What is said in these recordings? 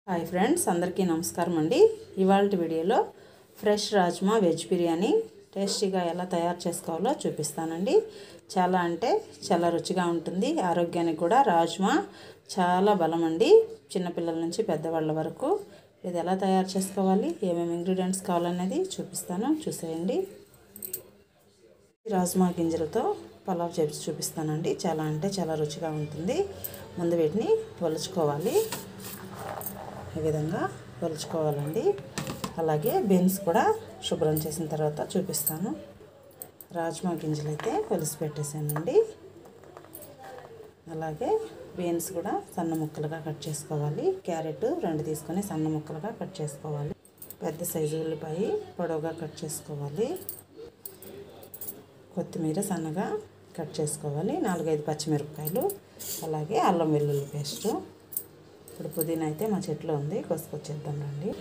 hi friends అందరికీ నమస్కారం అండి ఇవాళ వీడియోలో ఫ్రెష్ రాజ్మా వెజ్ బిర్యానీ టేస్టీగా ఎలా తయారు చేసుకోవాలో చూపిస్తానండి చాలా అంటే చాలా రుచిగా ఉంటుంది ఆరోగ్యానికి కూడా రాజ్మా చాలా బలం అండి చిన్నపిల్లల నుంచి పెద్దవాళ్ళ వరకు ఇది ఎలా తయారు చేసుకోవాలి ఏమేమి ఇంగ్రీడియంట్స్ కావాలనేది చూపిస్తాను చూసేయండి రాజ్మా గింజలతో పలావ్ చేసి చూపిస్తానండి చాలా అంటే చాలా రుచిగా ఉంటుంది ముందు వీటిని ఒలుచుకోవాలి ఈ విధంగా ఒలుచుకోవాలండి అలాగే బీన్స్ కూడా శుభ్రం చేసిన తర్వాత చూపిస్తాను రాజ్మా గింజలు అయితే ఒలిసి పెట్టేసానండి అలాగే బీన్స్ కూడా సన్న ముక్కలుగా కట్ చేసుకోవాలి క్యారెట్ రెండు తీసుకొని సన్న ముక్కలుగా కట్ చేసుకోవాలి పెద్ద సైజు ఉల్లిపాయ పొడవుగా కట్ చేసుకోవాలి కొత్తిమీర సన్నగా కట్ చేసుకోవాలి నాలుగైదు పచ్చిమిరపకాయలు అలాగే అల్లం వెల్లుల్లి పేస్ట్ ఇప్పుడు పుదీనా అయితే మా చెట్లో ఉంది కోసుకొచ్చేద్దాం రండి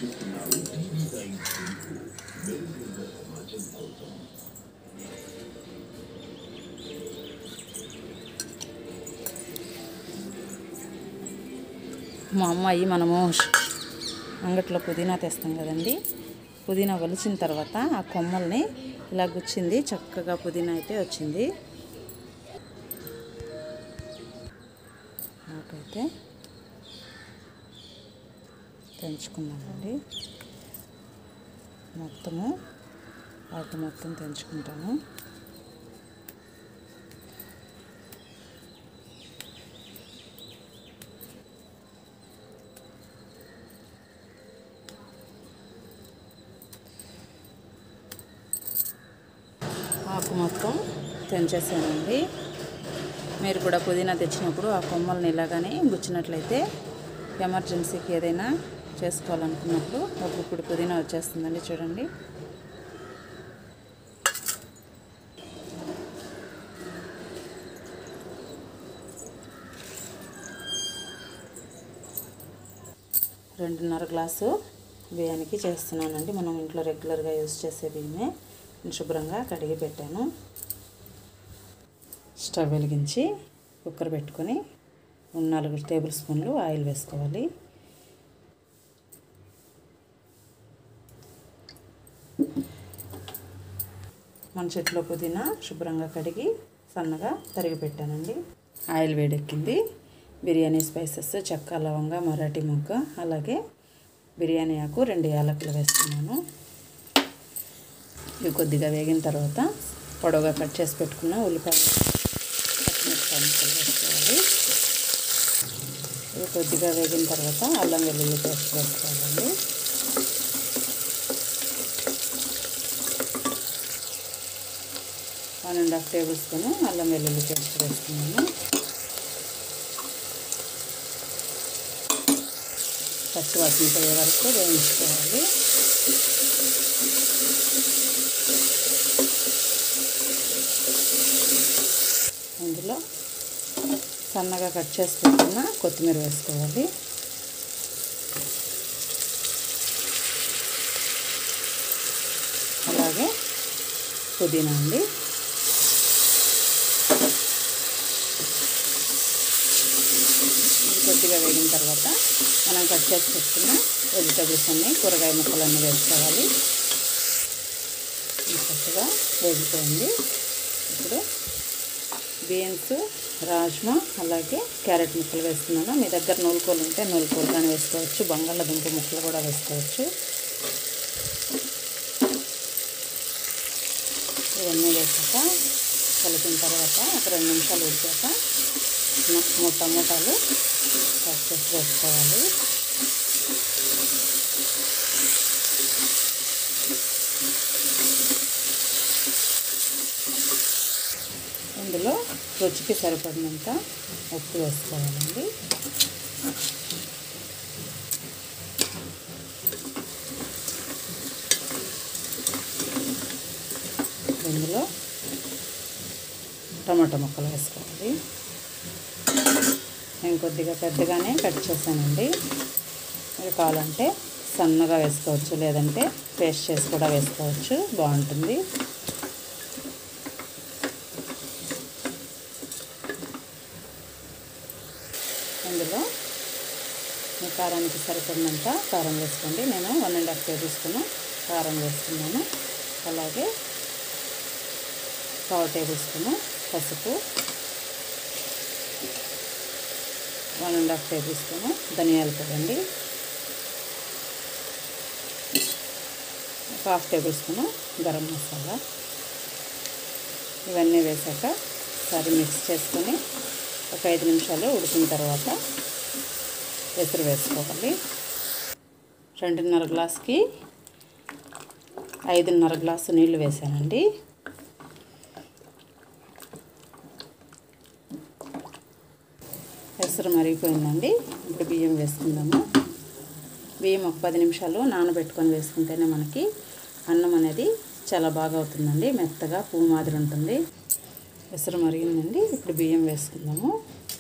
మా అమ్మాయి మనము అంగట్లో పుదీనా తెస్తాం కదండి పుదీనా ఒలిచిన తర్వాత ఆ కొమ్మల్ని ఇలా గుచ్చింది చక్కగా పుదీనా అయితే వచ్చింది నాకైతే తెంచుకున్నానండి మొత్తము వాటి మొత్తం తెంచుకుంటాను ఆకు మొత్తం తెంచేసానండి మీరు కూడా పుదీనా తెచ్చినప్పుడు ఆ కొమ్మల్ని ఇలాగానే గుచ్చినట్లయితే ఎమర్జెన్సీకి ఏదైనా చేసుకోవాలనుకున్నప్పుడు ఒక గుప్పుడు పుదీనా వచ్చేస్తుందండి చూడండి రెండున్నర గ్లాసు బియ్యానికి చేస్తున్నానండి మనం ఇంట్లో రెగ్యులర్గా యూస్ చేసే బియ్యమే శుభ్రంగా కడిగి పెట్టాను స్టవ్ వెలిగించి కుక్కర్ పెట్టుకొని నాలుగు టేబుల్ స్పూన్లు ఆయిల్ వేసుకోవాలి మన చెట్లో పుదీనా శుభ్రంగా కడిగి సన్నగా తరిగి పెట్టానండి ఆయిల్ వేడెక్కింది బిర్యానీ స్పైసెస్ చెక్క లవంగ మరాఠీ మొగ్గ అలాగే బిర్యానీ ఆకు రెండు యాలకులు వేస్తున్నాను ఇవి కొద్దిగా వేగిన తర్వాత పొడవుగా కట్ చేసి పెట్టుకున్న ఉల్లిపాయ పచ్చిమిరపకాయ ముక్కలు వేసుకోవాలి ఇవి కొద్దిగా వేగిన తర్వాత అల్లం వెల్లుల్లి పేస్ట్ వేసుకోవాలండి one and half tablespoon అల్లం వెల్లుల్లి పేస్ట్ వేసుకున్నాను పచ్చి వాసన పోయే వరకు వేయించుకోవాలి అందులో సన్నగా కట్ చేసి పెట్టుకున్న కొత్తిమీర వేసుకోవాలి అలాగే పుదీనా అండి కొద్దిగా వేగిన తర్వాత మనం కట్ చేసి పెట్టుకున్న వెజిటబుల్స్ అన్నీ కూరగాయ ముక్కలన్నీ వేసుకోవాలి చక్కగా వేగిపోయింది ఇప్పుడు బీన్స్ రాజ్మా అలాగే క్యారెట్ ముక్కలు వేస్తున్నాను మీ దగ్గర నూలుకోలు ఉంటే నూలుకోలు కానీ వేసుకోవచ్చు బంగాళాదుంప ముక్కలు కూడా వేసుకోవచ్చు ఇవన్నీ వేసాక కలిపిన తర్వాత ఒక రెండు నిమిషాలు ఉడికాక మూడు టమోటాలు కట్ చేసి వేసుకోవాలి ఇందులో రుచికి సరిపడినంత ఉప్పు వేసుకోవాలండి ఇందులో టమాటా ముక్కలు వేసుకోవాలి నేను కొద్దిగా పెద్దగానే కట్ చేశానండి మీరు కావాలంటే సన్నగా వేసుకోవచ్చు లేదంటే పేస్ట్ చేసి కూడా వేసుకోవచ్చు బాగుంటుంది ఇందులో మీ కారానికి మీకు సరిపడినంత కారం వేసుకోండి నేను one and half tablespoon కారం వేస్తున్నాను అలాగే పావు టేబుల్ స్పూన్ పసుపు one and half tablespoon ధనియాల పొడి అండి ఒక half tablespoon garam masala ఇవన్నీ వేసాక ఒకసారి మిక్స్ చేసుకొని ఒక ఐదు నిమిషాలు ఉడికిన తర్వాత ఎసురు వేసుకోవాలి రెండున్నర గ్లాస్కి ఐదున్నర గ్లాసు నీళ్లు వేసానండి ఎసరు మరిగిపోయిందండి ఇప్పుడు బియ్యం వేసుకుందాము బియ్యం ఒక పది నిమిషాలు నానబెట్టుకొని వేసుకుంటేనే మనకి అన్నం అనేది చాలా బాగా అవుతుందండి మెత్తగా పువ్వు మాదిరి ఉంటుంది ఎసరు మరిగిందండి ఇప్పుడు బియ్యం వేసుకుందాము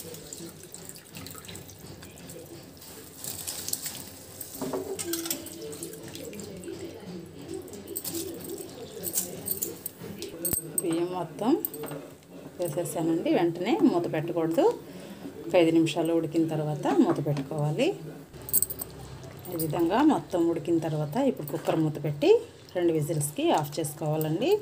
బియ్యం మొత్తం వేసేసానండి వెంటనే మూత పెట్టకూడదు ఒక ఐదు నిమిషాలు ఉడికిన తర్వాత మూత పెట్టుకోవాలి ఈ విధంగా మొత్తం ఉడికిన తర్వాత ఇప్పుడు కుక్కర్ మూత పెట్టి రెండు విజిల్స్కి ఆఫ్ చేసుకోవాలండి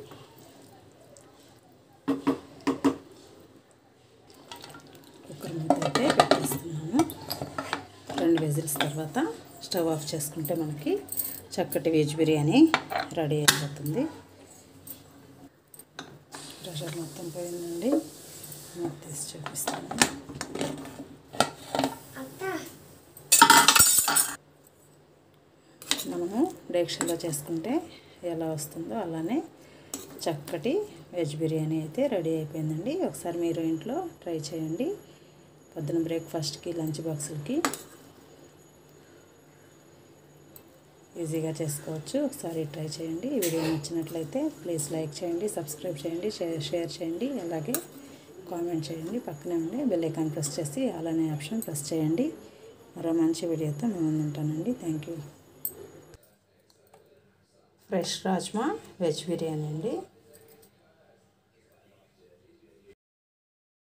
కుక్కర్ మూత అయితే పెట్టేస్తున్నాను రెండు విజిల్స్ తర్వాత స్టవ్ ఆఫ్ చేసుకుంటే మనకి చక్కటి వెజ్ బిర్యానీ రెడీ అయిపోతుంది ప్రెషర్ మొత్తం పోయిందండి మూత తీసి చూపిస్తాను మనము డేక్షన్లో చేసుకుంటే ఎలా వస్తుందో అలానే చక్కటి వెజ్ బిర్యానీ అయితే రెడీ అయిపోయిందండి ఒకసారి మీరు ఇంట్లో ట్రై చేయండి పొద్దున బ్రేక్ఫాస్ట్కి లంచ్ బాక్సులకి ఈజీగా చేసుకోవచ్చు ఒకసారి ట్రై చేయండి ఈ వీడియో నచ్చినట్లయితే ప్లీజ్ లైక్ చేయండి సబ్స్క్రైబ్ చేయండి షేర్ షేర్ చేయండి అలాగే కామెంట్ చేయండి పక్కనే ఉండి బెల్ ఐకాన్ ప్రెస్ చేసి అలానే ఆప్షన్ ప్రెస్ చేయండి మరో మంచి వీడియోతో మేము ఉంటానండి thank you fresh rajma veg biryani అండి